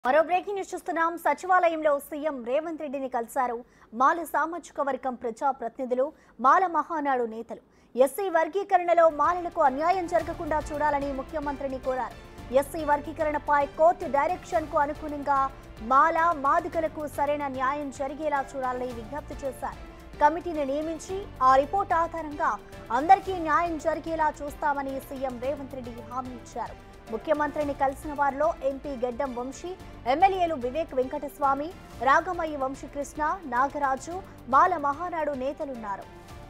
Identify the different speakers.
Speaker 1: మరో breaking news చూస్తున్నాం సచివాలయంలో సీఎం రేవంత్ రెడ్డిని కలిశారు మాల సామాజిక వర్గం ప్రజా ప్రతినిధులు మాల మహానాడు నేతలు ఎస్సీ వర్గీకరణలో మాలలకు అన్యాయం జరగకుండా చూడాలని ముఖ్యమంత్రిని కోరారు ఎస్సీ వర్గీకరణపై కోర్టు డైరెక్షన్ కు అనుగుణంగా మాల మాదిగలకు సరైన న్యాయం జరిగేలా చూడాలని విజ్ఞప్తి చేశారు కమిటీని నియమించి ఆ రిపోర్ట్ ఆధారంగా అందరికీ న్యాయం జరిగేలా చూస్తామని సీఎం రేవంత్ రెడ్డి హామీ ఇచ్చారు ముఖ్యమంత్రిని కలిసిన వారిలో ఎంపీ గెడ్డం వంశీ ఎమ్మెల్యేలు వివేక్ వెంకటస్వామి రాగమయ్యి వంశీకృష్ణ నాగరాజు మాల మహానాడు నేతలున్నారు